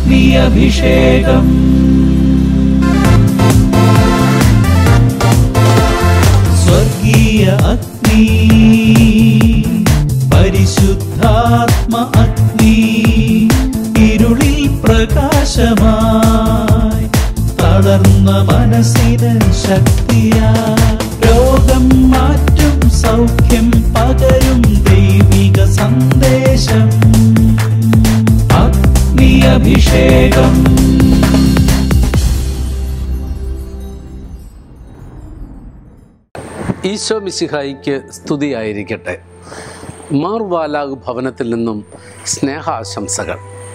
അഗ്നിയഭിഷേകം സ്വർഗീയ അഗ്നി പരിശുദ്ധാത്മ അഗ്നി ഇരുളിൽ പ്രകാശമായി തളർന്ന മനസ്സിന് ശക്തിയാ രോഗം മാറ്റും സൗഖ്യം പകരും ദൈവിക സന്ദേശം അഗ്നിയഭിഷേകം ഈശോ മിശിഹായിക്ക് സ്തുതിയായിരിക്കട്ടെ മാർവാലാഗ് ഭവനത്തിൽ നിന്നും സ്നേഹാശംസകൾ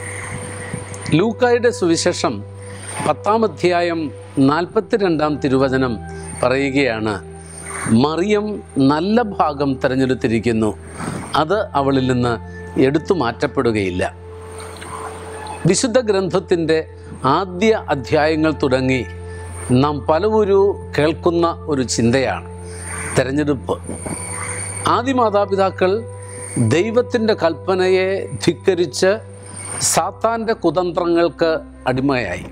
ലൂക്കായുടെ സുവിശേഷം പത്താം അധ്യായം നാൽപ്പത്തിരണ്ടാം തിരുവചനം പറയുകയാണ് മറിയം നല്ല ഭാഗം തിരഞ്ഞെടുത്തിരിക്കുന്നു അത് അവളിൽ നിന്ന് എടുത്തു മാറ്റപ്പെടുകയില്ല വിശുദ്ധ ഗ്രന്ഥത്തിൻ്റെ ആദ്യ അധ്യായങ്ങൾ തുടങ്ങി നാം പലവരു കേൾക്കുന്ന ഒരു ചിന്തയാണ് തെരഞ്ഞെടുപ്പ് ആദ്യ മാതാപിതാക്കൾ ദൈവത്തിൻ്റെ കൽപ്പനയെ ധിക്കരിച്ച് സാത്താൻ്റെ കുതന്ത്രങ്ങൾക്ക് അടിമയായി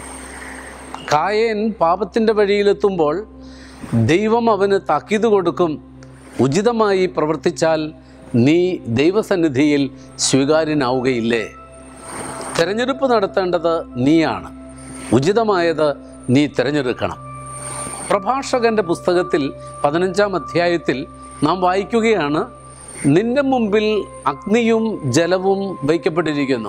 കായേൻ പാപത്തിൻ്റെ വഴിയിലെത്തുമ്പോൾ ദൈവം അവന് താക്കീത് കൊടുക്കും ഉചിതമായി പ്രവർത്തിച്ചാൽ നീ ദൈവസന്നിധിയിൽ സ്വീകാര്യനാവുകയില്ലേ തിരഞ്ഞെടുപ്പ് നടത്തേണ്ടത് നീയാണ് ഉചിതമായത് നീ തിരഞ്ഞെടുക്കണം പ്രഭാഷകന്റെ പുസ്തകത്തിൽ പതിനഞ്ചാം അധ്യായത്തിൽ നാം വായിക്കുകയാണ് നിന്റെ മുമ്പിൽ അഗ്നിയും ജലവും വയ്ക്കപ്പെട്ടിരിക്കുന്നു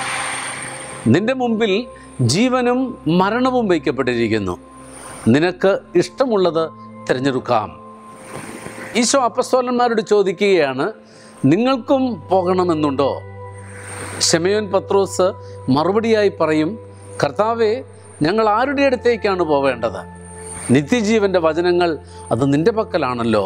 നിന്റെ മുമ്പിൽ ജീവനും മരണവും വയ്ക്കപ്പെട്ടിരിക്കുന്നു നിനക്ക് ഇഷ്ടമുള്ളത് തിരഞ്ഞെടുക്കാം ഈശോ അപ്പസ്തോലന്മാരോട് ചോദിക്കുകയാണ് നിങ്ങൾക്കും പോകണമെന്നുണ്ടോ ഷെമയോൻ പത്രോസ് മറുപടിയായി പറയും കർത്താവെ ഞങ്ങൾ ആരുടെ അടുത്തേക്കാണ് പോവേണ്ടത് നിത്യജീവന്റെ വചനങ്ങൾ അത് നിന്റെ പക്കലാണല്ലോ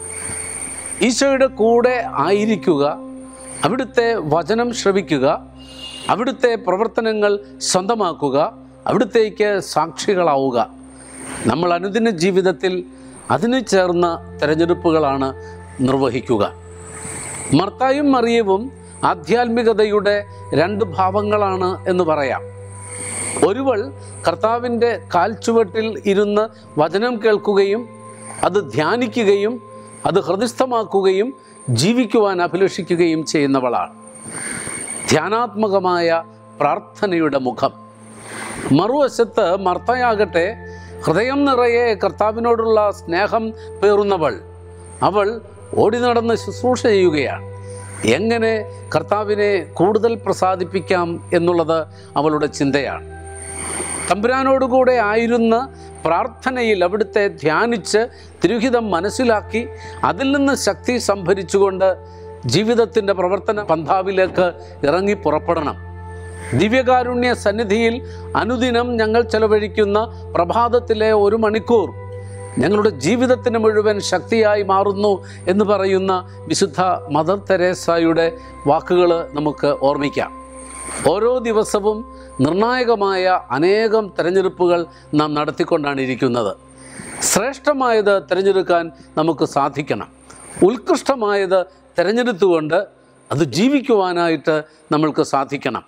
ഈശോയുടെ കൂടെ ആയിരിക്കുക അവിടുത്തെ വചനം ശ്രവിക്കുക അവിടുത്തെ പ്രവർത്തനങ്ങൾ സ്വന്തമാക്കുക അവിടുത്തേക്ക് സാക്ഷികളാവുക നമ്മൾ അനുദിന ജീവിതത്തിൽ അതിന് ചേർന്ന തിരഞ്ഞെടുപ്പുകളാണ് നിർവഹിക്കുക മർത്തായും മറിയവും ആധ്യാത്മികതയുടെ രണ്ട് ഭാവങ്ങളാണ് എന്ന് പറയാം ഒരുവൾ കർത്താവിൻ്റെ കാൽച്ചുവട്ടിൽ ഇരുന്ന് വചനം കേൾക്കുകയും അത് ധ്യാനിക്കുകയും അത് ഹൃദയസ്ഥമാക്കുകയും ജീവിക്കുവാൻ അഭിലഷിക്കുകയും ചെയ്യുന്നവളാണ് ധ്യാനാത്മകമായ പ്രാർത്ഥനയുടെ മുഖം മറുവശത്ത് മർത്തയാകട്ടെ ഹൃദയം നിറയെ കർത്താവിനോടുള്ള സ്നേഹം പേറുന്നവൾ അവൾ ഓടി നടന്ന് ശുശ്രൂഷ ചെയ്യുകയാണ് എങ്ങനെ കർത്താവിനെ കൂടുതൽ പ്രസാദിപ്പിക്കാം എന്നുള്ളത് അവളുടെ ചിന്തയാണ് തമ്പുരാനോടുകൂടെ ആയിരുന്ന പ്രാർത്ഥനയിൽ അവിടുത്തെ ധ്യാനിച്ച് തിരുഹിതം മനസ്സിലാക്കി അതിൽ നിന്ന് ശക്തി സംഭരിച്ചുകൊണ്ട് ജീവിതത്തിൻ്റെ പ്രവർത്തന പന്ഥാവിലേക്ക് ഇറങ്ങി പുറപ്പെടണം ദിവ്യകാരുണ്യ സന്നിധിയിൽ അനുദിനം ഞങ്ങൾ ചെലവഴിക്കുന്ന പ്രഭാതത്തിലെ ഒരു മണിക്കൂർ ഞങ്ങളുടെ ജീവിതത്തിന് മുഴുവൻ ശക്തിയായി മാറുന്നു എന്ന് പറയുന്ന വിശുദ്ധ മദർ തെരേസായുടെ വാക്കുകൾ നമുക്ക് ഓർമ്മിക്കാം ഓരോ ദിവസവും നിർണായകമായ അനേകം തിരഞ്ഞെടുപ്പുകൾ നാം നടത്തിക്കൊണ്ടാണ് ഇരിക്കുന്നത് ശ്രേഷ്ഠമായത് തിരഞ്ഞെടുക്കാൻ നമുക്ക് സാധിക്കണം ഉത്കൃഷ്ടമായത് തിരഞ്ഞെടുത്തുകൊണ്ട് അത് ജീവിക്കുവാനായിട്ട് നമ്മൾക്ക് സാധിക്കണം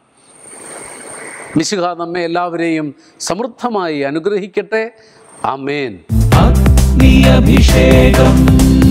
മിശുഹ നമ്മെ എല്ലാവരെയും സമൃദ്ധമായി അനുഗ്രഹിക്കട്ടെ ആമേൻ അഗ്നിയഭിഷേകം